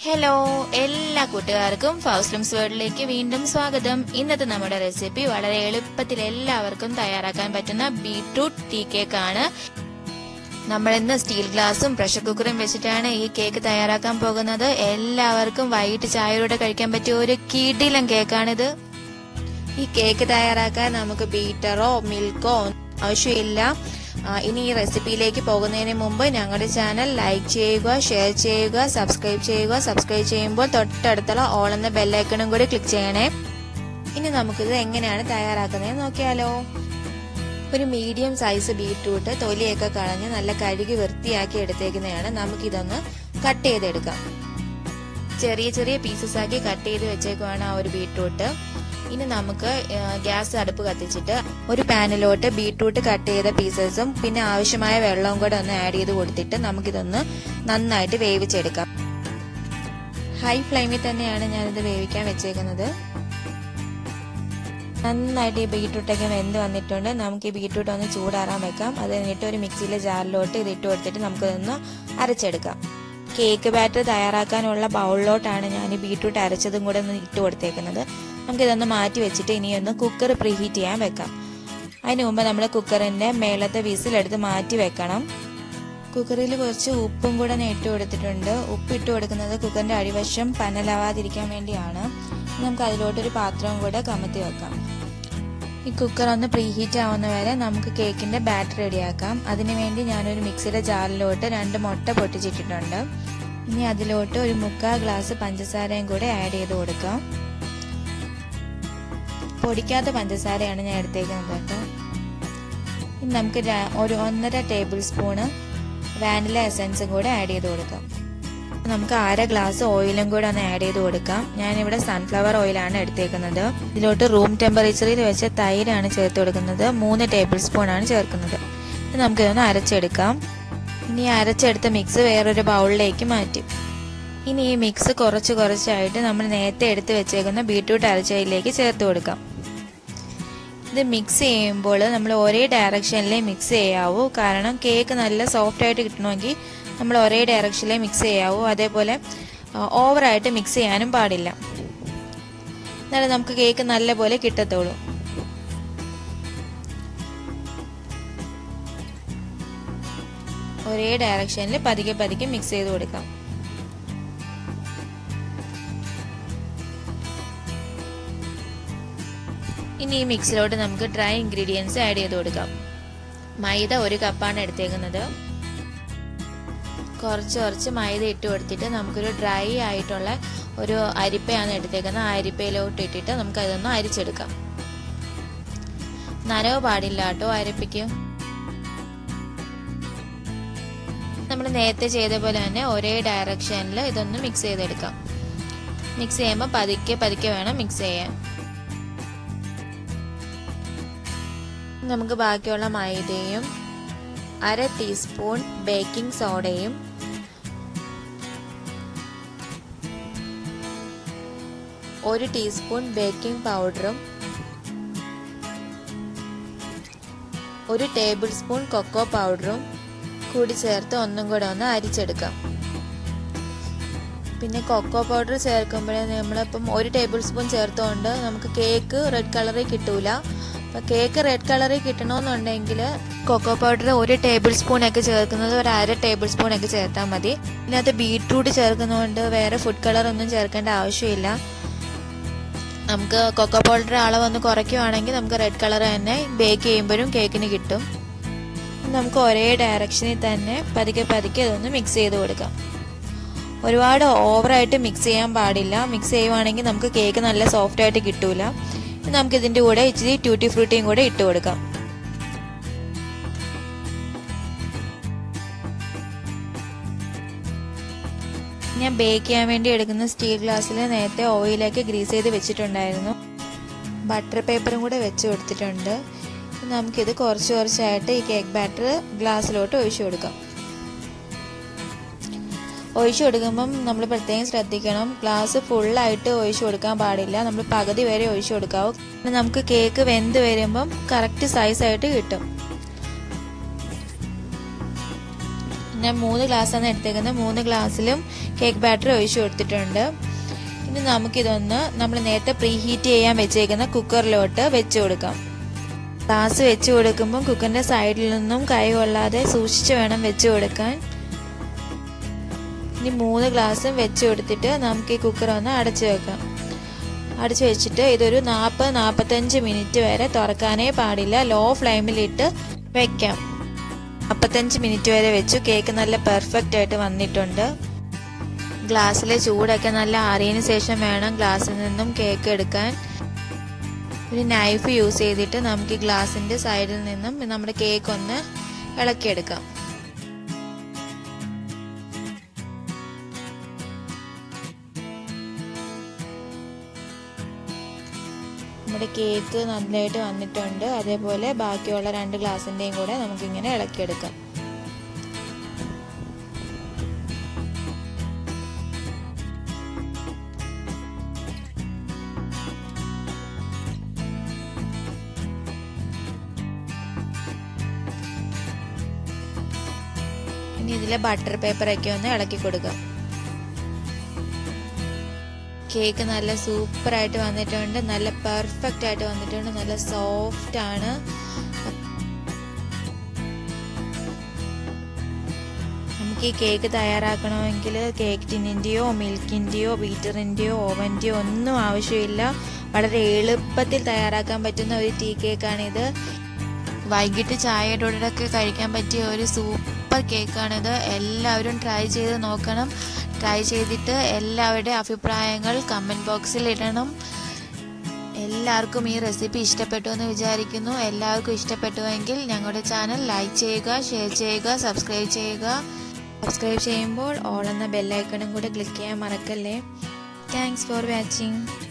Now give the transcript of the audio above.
hello എല്ലാ കൂട്ടുകാർക്കും ഫൗസ്ലംസ് വേർഡിലേക്ക് വീണ്ടും സ്വാഗതം ഇന്നത്തെ നമ്മുടെ റെസിപ്പി വളരെ എളുപ്പത്തിൽ എല്ലാവർക്കും തയ്യാറാക്കാൻ പറ്റുന്ന ബീട്രൂട്ട് ടീ കേക്ക് ആണ് നമ്മൾ ഇന്ന് സ്റ്റീൽ ഗ്ലാസും പ്രഷർ കുക്കറും വെച്ചിട്ടാണ് ഈ കേക്ക് തയ്യാറാക്കാൻ പോകുന്നത് എല്ലാവർക്കും വൈകിട്ട് ചായയോടെ കഴിക്കാൻ പറ്റിയ ഒരു കിടിലം കേക്കാണിത് ഈ കേക്ക് തയ്യാറാക്കാൻ നമുക്ക് ബീറ്ററോ മിൽക്കോ ആവശ്യമില്ല ആ, ഇനി ഈ റെസിപ്പിയിലേക്ക് പോകുന്നതിന് മുമ്പ് ഞങ്ങളുടെ ചാനൽ ലൈക്ക് ചെയ്യുക ഷെയർ ചെയ്യുക സബ്സ്ക്രൈബ് ചെയ്യുക സബ്സ്ക്രൈബ് ചെയ്യുമ്പോൾ തൊട്ടടുത്തുള്ള ഓൾ എന്ന ബെല്ലൈക്കണും കൂടി ക്ലിക്ക് ചെയ്യണേ ഇനി നമുക്കിത് എങ്ങനെയാണ് തയ്യാറാക്കുന്നത് നോക്കിയാലോ ഒരു മീഡിയം സൈസ് ബീട്രൂട്ട് തൊലിയൊക്കെ കളഞ്ഞ് നല്ല കഴുകി വൃത്തിയാക്കി എടുത്തേക്കുന്നതാണ് നമുക്കിതൊന്ന് കട്ട് ചെയ്തെടുക്കാം ചെറിയ ചെറിയ പീസസ് ആക്കി കട്ട് ചെയ്ത് വെച്ചേക്കുവാണ് ആ ഒരു ബീട്രൂട്ട് ഇനി നമുക്ക് ഗ്യാസ് അടുപ്പ് കത്തിച്ചിട്ട് ഒരു പാനിലോട്ട് ബീട്രൂട്ട് കട്ട് ചെയ്ത പീസസും പിന്നെ ആവശ്യമായ വെള്ളവും കൂടെ ഒന്ന് ആഡ് ചെയ്ത് കൊടുത്തിട്ട് നമുക്കിതൊന്ന് നന്നായിട്ട് വേവിച്ചെടുക്കാം ഹൈ ഫ്ലെയിമിൽ തന്നെയാണ് ഞാനിത് വേവിക്കാൻ വെച്ചേക്കുന്നത് നന്നായിട്ട് ഈ ബീട്രൂട്ടൊക്കെ വെന്ത് വന്നിട്ടുണ്ട് നമുക്ക് ഈ ബീട്രൂട്ട് ഒന്ന് ചൂടാറാൻ വെക്കാം അത് കഴിഞ്ഞിട്ട് ഒരു മിക്സിയിലെ ജാറിലോട്ട് ഇത് ഇട്ട് കൊടുത്തിട്ട് നമുക്കിതൊന്ന് അരച്ചെടുക്കാം കേക്ക് ബാറ്റർ തയ്യാറാക്കാനുള്ള ബൗളിലോട്ടാണ് ഞാൻ ഈ ബീട്രൂട്ട് അരച്ചതും കൂടെ ഒന്ന് ഇട്ട് കൊടുത്തേക്കുന്നത് നമുക്കിതൊന്ന് മാറ്റി വെച്ചിട്ട് ഇനിയൊന്ന് കുക്കർ പ്രീഹീറ്റ് ചെയ്യാൻ വെക്കാം അതിന് മുമ്പ് നമ്മൾ കുക്കറിൻ്റെ മേളത്തെ വിസിലെടുത്ത് മാറ്റി വെക്കണം കുക്കറിൽ കുറച്ച് ഉപ്പും കൂടെ ഞാൻ ഇട്ട് കൊടുത്തിട്ടുണ്ട് ഉപ്പ് ഇട്ട് കൊടുക്കുന്നത് കുക്കറിൻ്റെ അടിവശം പനലാവാതിരിക്കാൻ വേണ്ടിയാണ് നമുക്ക് അതിലോട്ടൊരു പാത്രവും കൂടെ കമത്തി വെക്കാം ഈ കുക്കർ ഒന്ന് പ്രീഹീറ്റ് ആവുന്ന വരെ നമുക്ക് കേക്കിന്റെ ബാറ്റർ റെഡിയാക്കാം അതിനുവേണ്ടി ഞാനൊരു മിക്സിയുടെ ജാറിലോട്ട് രണ്ട് മുട്ട പൊട്ടിച്ചിട്ടിട്ടുണ്ട് ഇനി അതിലോട്ട് ഒരു മുക്കാൽ ഗ്ലാസ് പഞ്ചസാരയും കൂടെ ആഡ് ചെയ്ത് കൊടുക്കാം പൊടിക്കാത്ത പഞ്ചസാരയാണ് ഞാൻ എടുത്തേക്കുന്നത് കേട്ടോ ഇനി നമുക്ക് ഒരു ഒന്നര ടേബിൾ സ്പൂണ് വാനില എസൻസും കൂടെ ആഡ് ചെയ്ത് കൊടുക്കാം നമുക്ക് അര ഗ്ലാസ് ഓയിലും കൂടെ ഒന്ന് ആഡ് ചെയ്ത് കൊടുക്കാം ഞാനിവിടെ സൺഫ്ലവർ ഓയിലാണ് എടുത്തേക്കുന്നത് ഇതിലോട്ട് റൂം ടെമ്പറേച്ചറിൽ വെച്ച തൈരാണ് ചേർത്ത് കൊടുക്കുന്നത് മൂന്ന് ടേബിൾ സ്പൂൺ ആണ് ചേർക്കുന്നത് ഇത് നമുക്കിതൊന്ന് അരച്ചെടുക്കാം ഇനി അരച്ചെടുത്ത മിക്സ് വേറൊരു ബൗളിലേക്ക് മാറ്റി ഇനി ഈ മിക്സ് കുറച്ച് കുറച്ചായിട്ട് നമ്മൾ നേരത്തെ എടുത്ത് വെച്ചേക്കുന്ന ബീട്രൂട്ട് അരച്ചതിലേക്ക് ചേർത്ത് കൊടുക്കാം ഇത് മിക്സ് ചെയ്യുമ്പോൾ നമ്മൾ ഒരേ ഡയറക്ഷനിലേ മിക്സ് ചെയ്യാവൂ കാരണം കേക്ക് നല്ല സോഫ്റ്റ് ആയിട്ട് കിട്ടണമെങ്കിൽ നമ്മൾ ഒരേ ഡയറക്ഷനിലേ മിക്സ് ചെയ്യാവൂ അതേപോലെ ഓവറായിട്ട് മിക്സ് ചെയ്യാനും പാടില്ല എന്നാലും നമുക്ക് കേക്ക് നല്ല പോലെ കിട്ടത്തുള്ളൂ ഒരേ ഡയറക്ഷനിൽ പതുക്കെ പതുക്കെ മിക്സ് ചെയ്ത് കൊടുക്കാം ഇനി ഈ മിക്സിലോട്ട് നമുക്ക് ഡ്രൈ ഇൻഗ്രീഡിയൻസ് ആഡ് ചെയ്ത് കൊടുക്കാം മൈദ ഒരു കപ്പാണ് എടുത്തേക്കുന്നത് കുറച്ച് കുറച്ച് മൈദ ഇട്ട് കൊടുത്തിട്ട് നമുക്കൊരു ഡ്രൈ ആയിട്ടുള്ള ഒരു അരിപ്പയാണ് എടുത്തേക്കുന്നത് ആ അരിപ്പയിലോട്ട് ഇട്ടിട്ട് നമുക്ക് അതൊന്ന് അരിച്ചെടുക്കാം നനവ് പാടില്ല കേട്ടോ അരിപ്പയ്ക്ക് നമ്മൾ നേരത്തെ ചെയ്ത പോലെ തന്നെ ഒരേ ഡയറക്ഷനിൽ ഇതൊന്ന് മിക്സ് ചെയ്തെടുക്കാം മിക്സ് ചെയ്യുമ്പോൾ പതുക്കെ പതുക്കെ വേണം മിക്സ് ചെയ്യാൻ നമുക്ക് ബാക്കിയുള്ള മൈദയും അര ടീസ്പൂൺ ബേക്കിംഗ് സോഡയും ഒരു ടീസ്പൂൺ ബേക്കിംഗ് പൗഡറും ഒരു ടേബിൾ സ്പൂൺ കൊക്കോ പൗഡറും കൂടി ചേർത്ത് ഒന്നും കൂടെ ഒന്ന് അരിച്ചെടുക്കാം പിന്നെ കൊക്കോ പൗഡർ ചേർക്കുമ്പോഴേ നമ്മളിപ്പം ഒരു ടേബിൾ സ്പൂൺ ചേർത്തുകൊണ്ട് നമുക്ക് കേക്ക് റെഡ് കളറിൽ കിട്ടൂല അപ്പോൾ കേക്ക് റെഡ് കളറിൽ കിട്ടണമെന്നുണ്ടെങ്കിൽ കൊക്കോ പൗഡർ ഒരു ടേബിൾ സ്പൂൺ ഒക്കെ ചേർക്കുന്നത് ഒരു അര ടേബിൾ സ്പൂൺ ഒക്കെ ചേർത്താൽ മതി ഇതിനകത്ത് ബീട്രൂട്ട് ചേർക്കുന്നതുകൊണ്ട് വേറെ ഫുഡ് കളർ ഒന്നും ചേർക്കേണ്ട ആവശ്യമില്ല നമുക്ക് കൊക്കോ പൗഡർ അളവൊന്ന് കുറയ്ക്കുവാണെങ്കിൽ നമുക്ക് റെഡ് കളർ തന്നെ ബേക്ക് ചെയ്യുമ്പോഴും കേക്കിന് കിട്ടും നമുക്ക് ഒരേ ഡയറക്ഷനിൽ തന്നെ പതുക്കെ പതുക്കെ അതൊന്ന് മിക്സ് ചെയ്ത് കൊടുക്കാം ഒരുപാട് ഓവറായിട്ട് മിക്സ് ചെയ്യാൻ പാടില്ല മിക്സ് ചെയ്യുവാണെങ്കിൽ നമുക്ക് കേക്ക് നല്ല സോഫ്റ്റ് ആയിട്ട് കിട്ടൂല നമുക്ക് ഇതിൻ്റെ കൂടെ ഇച്ചിരി ട്യൂട്ടി ഫ്രൂട്ടിയും കൂടെ ഇട്ട് കൊടുക്കാം ഞാൻ ബേക്ക് ചെയ്യാൻ വേണ്ടി എടുക്കുന്ന സ്റ്റീൽ ഗ്ലാസ്സിൽ നേരത്തെ ഓയിലൊക്കെ ഗ്രീസ് ചെയ്ത് വെച്ചിട്ടുണ്ടായിരുന്നു ബട്ടർ പേപ്പറും കൂടെ വെച്ച് കൊടുത്തിട്ടുണ്ട് നമുക്കിത് കുറച്ച് കുറച്ചായിട്ട് ഈ കേക്ക് ബാറ്റർ ഗ്ലാസ്സിലോട്ട് ഒഴിച്ചു കൊടുക്കാം ഒഴിച്ചു കൊടുക്കുമ്പം നമ്മൾ പ്രത്യേകം ശ്രദ്ധിക്കണം ഗ്ലാസ് ഫുള്ളായിട്ട് ഒഴിച്ചു കൊടുക്കാൻ പാടില്ല നമ്മൾ പകുതി വരെ ഒഴിച്ചു കൊടുക്കാവൂ നമുക്ക് കേക്ക് വെന്ത് വരുമ്പം കറക്റ്റ് സൈസായിട്ട് കിട്ടും ഞാൻ മൂന്ന് ഗ്ലാസ്സാണ് എടുത്തേക്കുന്നത് മൂന്ന് ഗ്ലാസ്സിലും കേക്ക് ബാറ്റർ ഒഴിച്ചു കൊടുത്തിട്ടുണ്ട് ഇനി നമുക്കിതൊന്ന് നമ്മൾ നേരത്തെ പ്രീ ഹീറ്റ് ചെയ്യാൻ വെച്ചേക്കുന്ന കുക്കറിലോട്ട് വെച്ച് കൊടുക്കാം ഗ്ലാസ് വെച്ച് കൊടുക്കുമ്പോൾ കുക്കറിന്റെ സൈഡിൽ നിന്നും കൈ കൊള്ളാതെ സൂക്ഷിച്ച് വേണം വെച്ച് കൊടുക്കാൻ ഇനി മൂന്ന് ഗ്ലാസും വെച്ച് കൊടുത്തിട്ട് നമുക്ക് ഈ കുക്കർ ഒന്ന് അടച്ചു വെക്കാം അടച്ചു വെച്ചിട്ട് ഇതൊരു നാൽപ്പത് നാൽപ്പത്തഞ്ച് മിനിറ്റ് വരെ തുറക്കാനേ പാടില്ല ലോ ഫ്ലെയിമിലിട്ട് വെക്കാം നാൽപ്പത്തഞ്ച് മിനിറ്റ് വരെ വെച്ചു കേക്ക് നല്ല പെർഫെക്റ്റ് ആയിട്ട് വന്നിട്ടുണ്ട് ഗ്ലാസ്സിലെ ചൂടൊക്കെ നല്ല ആറിയതിന് ശേഷം വേണം ഗ്ലാസ്സിൽ നിന്നും കേക്ക് എടുക്കാൻ ഒരു നൈഫ് യൂസ് ചെയ്തിട്ട് നമുക്ക് ഈ ഗ്ലാസിന്റെ സൈഡിൽ നിന്നും നമ്മുടെ കേക്ക് ഒന്ന് ഇളക്കിയെടുക്കാം നമ്മുടെ കേക്ക് നന്നായിട്ട് വന്നിട്ടുണ്ട് അതേപോലെ ബാക്കിയുള്ള രണ്ട് ഗ്ലാസിന്റെയും കൂടെ നമുക്കിങ്ങനെ ഇളക്കിയെടുക്കാം ഇനി ഇതിലെ ബട്ടർ പേപ്പറൊക്കെ ഒന്ന് ഇളക്കി കൊടുക്കാം കേക്ക് നല്ല സൂപ്പർ ആയിട്ട് വന്നിട്ടുണ്ട് നല്ല പെർഫെക്റ്റ് ആയിട്ട് വന്നിട്ടുണ്ട് നല്ല സോഫ്റ്റ് ആണ് നമുക്ക് ഈ കേക്ക് തയ്യാറാക്കണമെങ്കിൽ കേക്ക് ടിന്നിൻ്റെയോ മിൽക്കിൻ്റെയോ ബീറ്ററിൻ്റെയോ ഓവൻ്റെയോ ഒന്നും ആവശ്യമില്ല വളരെ എളുപ്പത്തിൽ തയ്യാറാക്കാൻ പറ്റുന്ന ഒരു ടീ കേക്കാണിത് വൈകിട്ട് ചായയുടെ കൂടെയൊക്കെ കഴിക്കാൻ പറ്റിയ ഒരു സൂപ്പർ കേക്കാണിത് എല്ലാവരും ട്രൈ ചെയ്ത് നോക്കണം ട്രൈ ചെയ്തിട്ട് എല്ലാവരുടെയും അഭിപ്രായങ്ങൾ കമൻറ്റ് ബോക്സിൽ ഇടണം എല്ലാവർക്കും ഈ റെസിപ്പി ഇഷ്ടപ്പെട്ടു എന്ന് വിചാരിക്കുന്നു എല്ലാവർക്കും ഇഷ്ടപ്പെട്ടുവെങ്കിൽ ഞങ്ങളുടെ ചാനൽ ലൈക്ക് ചെയ്യുക ഷെയർ ചെയ്യുക സബ്സ്ക്രൈബ് ചെയ്യുക സബ്സ്ക്രൈബ് ചെയ്യുമ്പോൾ ഓൾ എന്ന ബെല്ലൈക്കണും കൂടെ ക്ലിക്ക് ചെയ്യാൻ മറക്കല്ലേ താങ്ക്സ് ഫോർ വാച്ചിങ്